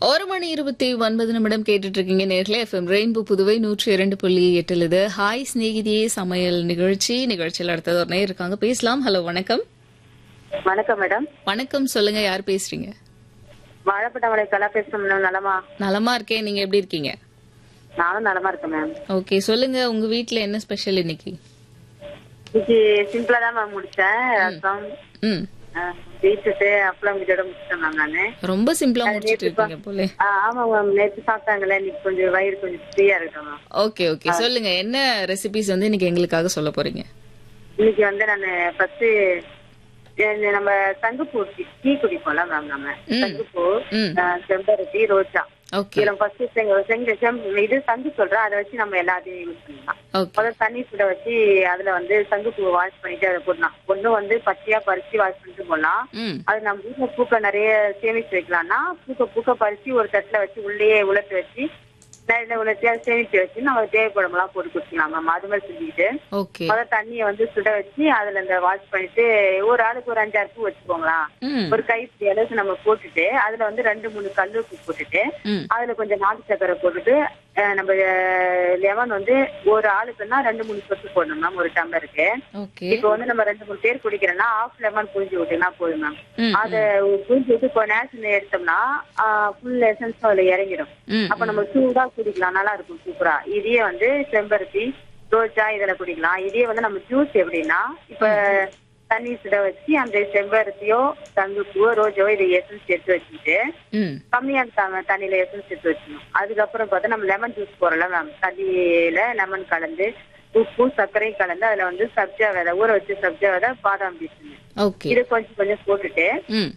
ஒரு மணி இருபத்தி ஒன்பது நிமிடம் கேட்டுட்டு இருக்கீங்க நேர்களே எஃப்எம் ரெயின்போ புதுவை நூற்றி இரண்டு புள்ளி எட்டில் இது ஹாய் ஸ்நேகிதியே சமையல் நிகழ்ச்சி நிகழ்ச்சியில் அடுத்தது ஒரு நேர் இருக்காங்க பேசலாம் ஹலோ வணக்கம் வணக்கம் மேடம் வணக்கம் சொல்லுங்க யார் பேசுறீங்க வாழைப்பட்டவளை கலா பேசுறோம் மேடம் நலமா நலமா இருக்கேன் நீங்க எப்படி இருக்கீங்க நானும் நலமா இருக்கேன் மேம் ஓகே சொல்லுங்க உங்க வீட்ல என்ன ஸ்பெஷல் இன்னைக்கு இன்னைக்கு சிம்பிளா தான் மேம் முடிச்சேன் ரசம் ம் பீட்ரூட்டு அப்பளம் இதோட முடிச்சிட்டேன் மேம் நானு ரொம்ப சிம்பிளா முடிச்சிட்டு இருக்கீங்க போல ஆ, ஆமா மேம் நேற்று சாப்பிட்டாங்கல்ல இன்னைக்கு கொஞ்சம் வயிறு கொஞ்சம் ஃப்ரீயா இருக்கட்டும் மேம் ஓகே ஓகே சொல்லுங்க என்ன ரெசிபிஸ் வந்து இன்னைக்கு எங்களுக்காக சொல்ல போறீங்க இன்னைக்கு வந்து நான் ஃபர்ஸ்ட் நம்ம சங்குப்பூ டீ டீ குடிப்போம்ல மேம் நம்ம ம். சங்குப்பூ ம் ஆ, செம்பருத்தி ரோஜா ஓகே இதுல ஃபர்ஸ்ட் செங்க செங்க செம் இது சங்கு சொல்றேன் அதை வச்சு நம்ம எல்லாத்தையும் யூஸ் பண்ணலாம் ஓகே முதல்ல தண்ணி சுட வச்சு அதுல வந்து சங்குப்பூ வாஷ் பண்ணிட்டு அதை போடலாம் ஒண்ணு வந்து பச்சையா பறிச்சு வாஷ் பண்ணிட்டு போடலாம் ம் அது நம்ம வீட்டுல பூக்க நிறைய சேமிச்சு வைக்கலாம்னா பூக்க பூக்க பறிச்சு ஒரு தட்டுல வச்சு உள்ளேயே உலர்த்தி வச்சு நிறைய உலர்த்தி அதை சேமிச்சு வச்சு நம்ம தேவைப்படமெல்லாம் போட்டு குடிக்கலாம் மேம் அது மாதிரி செஞ்சுக்கிட்டு ஓகே முதல்ல தண்ணியை வந்து சுட வச்சு அதுல இந்த வாஷ் பண்ணிட்டு ஒரு ஆளுக்கு ஒரு அஞ்சாறு பூ வச்சுக்கோங்களா ம் ஒரு கைப்பிடி அளவுக்கு நம்ம போட்டுட்டு அதுல வந்து ரெண்டு மூணு கல் உப்பு போட்டுட்டு ம் அதுல கொஞ்சம் நாட்டு சக்கரை போட்டுட்டு அஹ் நம்ம லெமன் வந்து ஒரு ஆளுக்குன்னா ரெண்டு மூணு சொட்டு போடணும் மேம் ஒரு டம்ளருக்கு ஓகே இப்போ வந்து நம்ம ரெண்டு மூணு பேர் குடிக்கிறோம்னா ஆஃப் லெமன் புழிஞ்சு விட்டீங்கன்னா போதும் மேம் ம் அத புழிஞ்சு விட்டு கொஞ்ச நேரத்துல எடுத்தோம்னா ஃபுல் எசன்ஸ் அதுல இறங்கிடும் ம் அப்ப நம்ம சூடா குடிக்கலாம் நல்லா இருக்கும் சூப்பரா இதையே வந்து செம்பருத்தி ரோஜா இதுல குடிக்கலாம் இதே வந்து நம்ம ஜூஸ் எப்படின்னா இப்ப தண்ணி சுட வச்சு அந்த செம்பருத்தியோ தங்குப்பூவோ ரோஜாவோ இதை எசன்ஸ் எடுத்து வச்சுட்டு ம் கம்மியான த- தண்ணியில எசன்ஸ் எடுத்து வச்சுக்கணும் அதுக்கப்புறம் பார்த்தா நம்ம லெமன் ஜூஸ் போறோம்ல மேம் தண்ணியில லெமன் கலந்து உப்பும் சர்க்கரையும் கலந்து அதுல வந்து சப்ஜா விதை ஊற வச்சு சப்ஜா விதை பாதாம் பீஸ் ஓகே இது கொஞ்சம் கொஞ்சம் போட்டுட்டு ம்